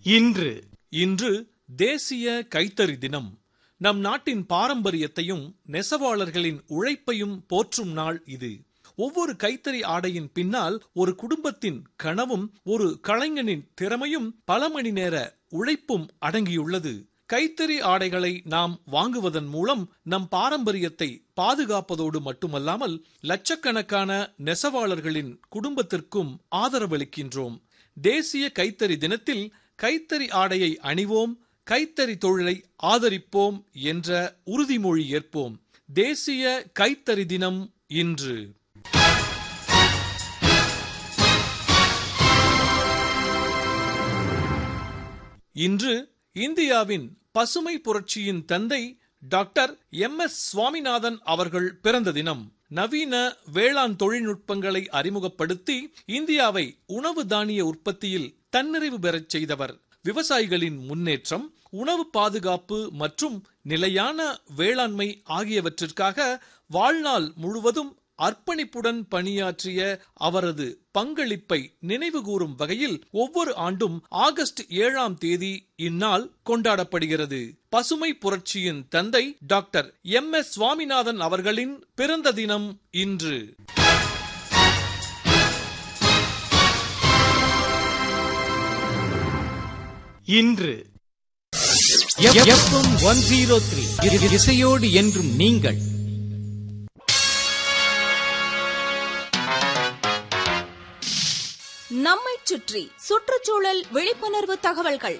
இன்று இன்று தேசிய கைத்தறி தினம் நம் நாட்டின் பாரம்பரியத்தையும் நெசவாளர்களின் உழைப்பையும் போற்றும் நாள் இது ஒவ்வொரு கைத்தறி ஆடையின் பின்னால் ஒரு குடும்பத்தின் கனவும் ஒரு கலைஞனின் திறமையும் பல மணி நேர உழைப்பும் அடங்கியுள்ளது கைத்தறி ஆடைகளை நாம் வாங்குவதன் மூலம் நம் பாரம்பரியத்தை பாதுகாப்பதோடு மட்டுமல்லாமல் லட்சக்கணக்கான நெசவாளர்களின் குடும்பத்திற்கும் ஆதரவளிக்கின்றோம் தேசிய கைத்தறி தினத்தில் கைத்தறி ஆடையை அணிவோம் கைத்தறி தொழிலை ஆதரிப்போம் என்ற உறுதிமொழி ஏற்போம் தேசிய கைத்தறி தினம் இன்று இன்று இந்தியாவின் பசுமை புரட்சியின் தந்தை டாக்டர் எம் எஸ் சுவாமிநாதன் அவர்கள் பிறந்த தினம் நவீன வேளாண் தொழில்நுட்பங்களை அறிமுகப்படுத்தி இந்தியாவை உணவு தானிய உற்பத்தியில் தன்னிறைவு பெறச் செய்தவர் விவசாயிகளின் முன்னேற்றம் உணவு பாதுகாப்பு மற்றும் நிலையான வேளாண்மை ஆகியவற்றிற்காக வாழ்நாள் முழுவதும் அர்ப்பணிப்புடன் பணியாற்றிய அவரது பங்களிப்பை நினைவுகூரும் வகையில் ஒவ்வொரு ஆண்டும் ஆகஸ்ட் ஏழாம் தேதி இந்நாள் கொண்டாடப்படுகிறது பசுமை புரட்சியின் தந்தை டாக்டர் எம் எஸ் சுவாமிநாதன் அவர்களின் பிறந்த தினம் இன்று இன்று எஃப்எம் ஒன் ஜீரோ த்ரீ இசையோடு என்றும் நீங்கள் நம்மைச் சுற்றி சுற்றுச்சூழல் விழிப்புணர்வு தகவல்கள்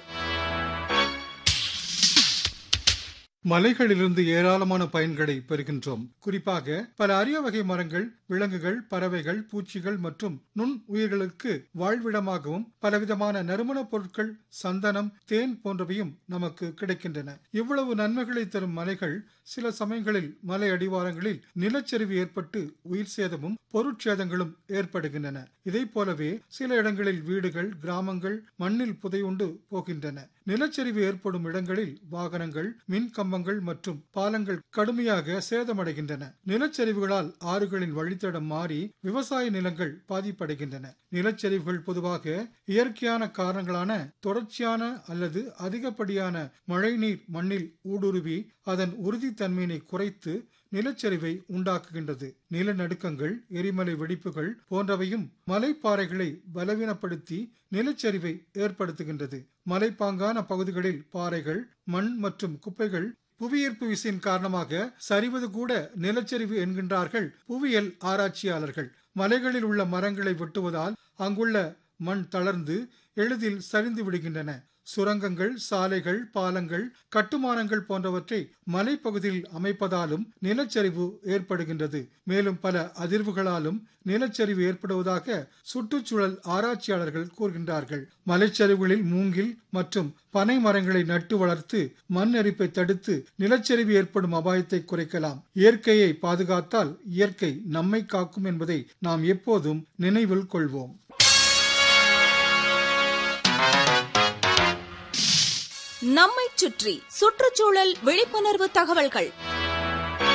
மலைகளிலிருந்து ஏராளமான பயன்களை பெறுகின்றோம் குறிப்பாக பல அரிய வகை மரங்கள் விலங்குகள் பறவைகள் பூச்சிகள் மற்றும் நுண் உயிர்களுக்கு வாழ்விடமாகவும் பலவிதமான நறுமணப் பொருட்கள் சந்தனம் தேன் போன்றவையும் நமக்கு கிடைக்கின்றன இவ்வளவு நன்மைகளை தரும் மலைகள் சில சமயங்களில் மலை அடிவாரங்களில் நிலச்சரிவு ஏற்பட்டு உயிர் சேதமும் பொருட்சேதங்களும் ஏற்படுகின்றன இதை போலவே சில இடங்களில் வீடுகள் கிராமங்கள் மண்ணில் புதையுண்டு போகின்றன நிலச்சரிவு ஏற்படும் இடங்களில் வாகனங்கள் மின் கம்பங்கள் மற்றும் பாலங்கள் கடுமையாக சேதமடைகின்றன நிலச்சரிவுகளால் ஆறுகளின் வழித்தடம் மாறி விவசாய நிலங்கள் பாதிப்படைகின்றன நிலச்சரிவுகள் பொதுவாக இயற்கையான காரணங்களான தொடர்ச்சியான அல்லது அதிகப்படியான மழைநீர் மண்ணில் ஊடுருவி அதன் உறுதித்தன்மையினை குறைத்து நிலச்சரிவை உண்டாக்குகின்றது நிலநடுக்கங்கள் எரிமலை வெடிப்புகள் போன்றவையும் மலைப்பாறைகளை பலவீனப்படுத்தி நிலச்சரிவை ஏற்படுத்துகின்றது மலைப்பாங்கான பகுதிகளில் பாறைகள் மண் மற்றும் குப்பைகள் புவியீர்ப்பு விசையின் காரணமாக சரிவது கூட நிலச்சரிவு என்கின்றார்கள் புவியியல் ஆராய்ச்சியாளர்கள் மலைகளில் உள்ள மரங்களை வெட்டுவதால் அங்குள்ள மண் தளர்ந்து எளிதில் சரிந்து விடுகின்றன சுரங்கங்கள் சாலைகள் பாலங்கள் கட்டுமானங்கள் போன்றவற்றை மலைப்பகுதியில் அமைப்பதாலும் நிலச்சரிவு ஏற்படுகின்றது மேலும் பல அதிர்வுகளாலும் நிலச்சரிவு ஏற்படுவதாக சுற்றுச்சூழல் ஆராய்ச்சியாளர்கள் கூறுகின்றார்கள் மலைச்சரிவுகளில் மூங்கில் மற்றும் பனை மரங்களை நட்டு வளர்த்து மண் எரிப்பை தடுத்து நிலச்சரிவு ஏற்படும் அபாயத்தை குறைக்கலாம் இயற்கையை பாதுகாத்தால் இயற்கை நம்மை காக்கும் என்பதை நாம் எப்போதும் நினைவில் கொள்வோம் நம்மைச் சுற்றி சுற்றுச்சூழல் விழிப்புணர்வு தகவல்கள்